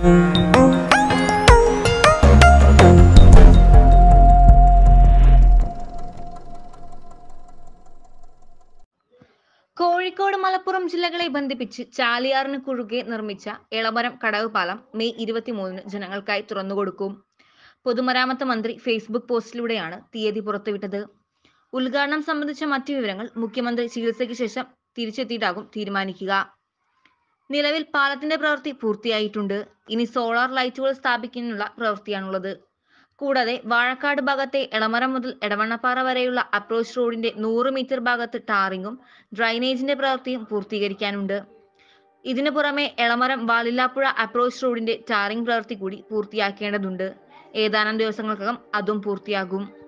കോഴിക്കോട് മലപ്പുറം ജില്ലകളെ ബന്ധിപ്പിച്ച് ചാലിയാറിന് കുറുകെ നിർമ്മിച്ച എളമരം കടവ് പാലം മെയ് ഇരുപത്തിമൂന്നിന് ജനങ്ങൾക്കായി തുറന്നുകൊടുക്കും പൊതുമരാമത്ത് മന്ത്രി ഫേസ്ബുക്ക് പോസ്റ്റിലൂടെയാണ് തീയതി പുറത്തുവിട്ടത് ഉദ്ഘാടനം സംബന്ധിച്ച മറ്റു വിവരങ്ങൾ മുഖ്യമന്ത്രി ചികിത്സയ്ക്ക് ശേഷം തിരിച്ചെത്തിയിട്ടാകും തീരുമാനിക്കുക നിലവിൽ പാലത്തിന്റെ പ്രവൃത്തി പൂർത്തിയായിട്ടുണ്ട് ഇനി സോളാർ ലൈറ്റുകൾ സ്ഥാപിക്കാനുള്ള പ്രവൃത്തിയാണുള്ളത് കൂടാതെ വാഴക്കാട് ഭാഗത്തെ എളമരം മുതൽ എടവണ്ണപ്പാറ വരെയുള്ള അപ്രോച്ച് റോഡിന്റെ നൂറ് മീറ്റർ ഭാഗത്ത് ടാറിങ്ങും ഡ്രൈനേജിന്റെ പ്രവൃത്തിയും പൂർത്തീകരിക്കാനുണ്ട് ഇതിനു പുറമെ എളമരം വാലില്ലാപ്പുഴ അപ്രോച്ച് റോഡിന്റെ ടാറിംഗ് പ്രവൃത്തി കൂടി പൂർത്തിയാക്കേണ്ടതുണ്ട് ഏതാനും ദിവസങ്ങൾക്കകം അതും പൂർത്തിയാകും